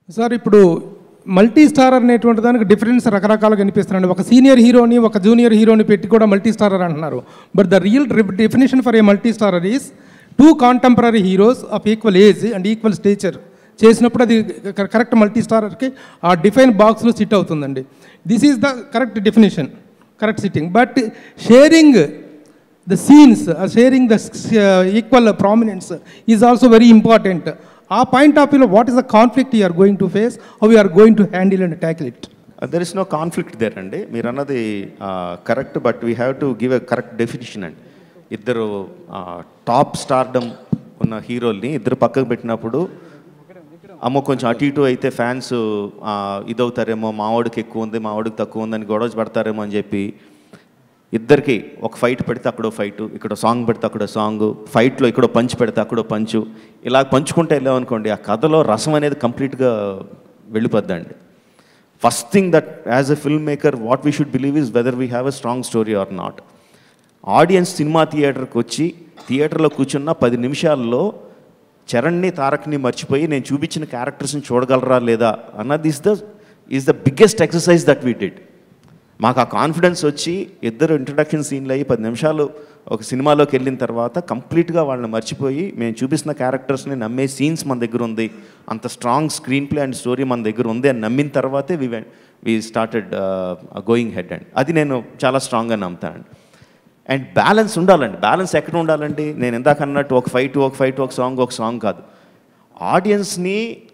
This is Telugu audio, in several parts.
సార్ ఇప్పుడు మల్టీ స్టార్ అనేటువంటి దానికి డిఫరెన్స్ రకరకాలుగా కనిపిస్తున్నాయండి ఒక సీనియర్ హీరోని ఒక జూనియర్ హీరోని పెట్టి కూడా మల్టీ స్టారర్ అంటున్నారు but the real definition for a multi starrer is two contemporary heroes of equal age and equal stature చేసినప్పుడు అది కరెక్ట్ మల్టీ స్టారర్కి ఆ డిఫైన్ బాక్స్లో సిట్ అవుతుందండి this is the correct definition correct sitting but sharing the scenes uh, sharing the uh, equal prominence is also very important ఆ పాయింట్ ఆఫ్ వ్యూలో what is the conflict you are going to face how you are going to handle and tackle it there is no conflict there అండి మీరు అన్నది correct but we have to give a correct definition అండి ఇద్దరు టాప్ స్టార్డమ్ ఉన్న హీరోల్ని ఇద్దరు పక్కకు పెట్టినప్పుడు అమ్మో కొంచెం అటు ఇటు అయితే ఫ్యాన్స్ ఇదవుతారేమో మావాడికి ఎక్కువ ఉంది మావాడికి తక్కువ ఉందని గొడవ పడతారేమో అని చెప్పి ఇద్దరికి ఒక ఫైట్ పెడితే అక్కడో ఫైట్ ఇక్కడ సాంగ్ పెడితే అక్కడో సాంగ్ ఫైట్లో ఇక్కడో పంచ్ పెడితే అక్కడో పంచు ఇలా పంచుకుంటే వెళ్ళామనుకోండి ఆ కథలో రసం అనేది కంప్లీట్గా వెళ్ళిపోద్దండి first thing that as a film maker what we should believe is whether we have a strong story or not audience cinema థియేటర్కి వచ్చి థియేటర్లో కూర్చున్న పది నిమిషాల్లో చరణ్ని తారక్ని మర్చిపోయి నేను చూపించిన క్యారెక్టర్స్ని చూడగలరా లేదా అన్నది is the is the biggest exercise that we did మాకు ఆ కాన్ఫిడెన్స్ వచ్చి ఇద్దరు ఇంట్రడక్షన్ సీన్లు అయ్యి పది నిమిషాలు ఒక సినిమాలోకి వెళ్ళిన తర్వాత కంప్లీట్గా వాళ్ళని మర్చిపోయి మేము చూపిస్తున్న క్యారెక్టర్స్ని నమ్మే సీన్స్ మన దగ్గర ఉంది అంత strong screenplay and story మన దగ్గర ఉంది అని నమ్మిన తర్వాతే we we started going head and అది నేను చాలా స్ట్రాంగ్గా నమ్ముతాను అండ్ బ్యాలెన్స్ ఉండాలండి బ్యాలెన్స్ ఎక్కడ ఉండాలండి నేను ఇందాక అన్నట్టు ఒక ఫైట్ ఒక ఫైట్ ఒక సాంగ్ ఒక సాంగ్ కాదు ఆడియన్స్ని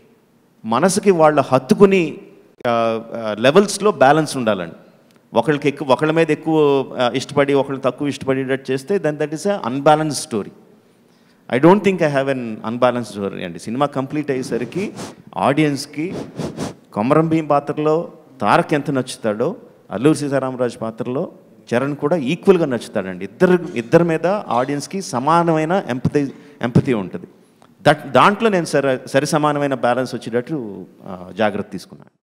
మనసుకి వాళ్ళ హత్తుకుని లెవెల్స్లో బ్యాలెన్స్ ఉండాలండి ఒకళ్ళకి ఎక్కువ ఒకళ్ళ మీద ఎక్కువ ఆ, ఇష్టపడి ఒకళ్ళు తక్కువ ఇష్టపడేటట్టు చేస్తే then that is a unbalance story I don't think I have an unbalance story అండి సినిమా కంప్లీట్ అయ్యేసరికి ఆడియన్స్కి కొమరం భీం పాత్రలో తారక్ ఎంత నచ్చుతాడో అల్లూరి సీతారామరాజు పాత్రలో చరణ్ కూడా ఈక్వల్గా నచ్చుతాడండి ఇద్దరు ఇద్దరి మీద ఆడియన్స్కి సమానమైన ఎంపతి ఎంపతి ఉంటుంది దట్ దాంట్లో నేను సరి సరి సమానమైన బ్యాలెన్స్ వచ్చేటట్టు ఆ, జాగ్రత్త తీసుకున్నాను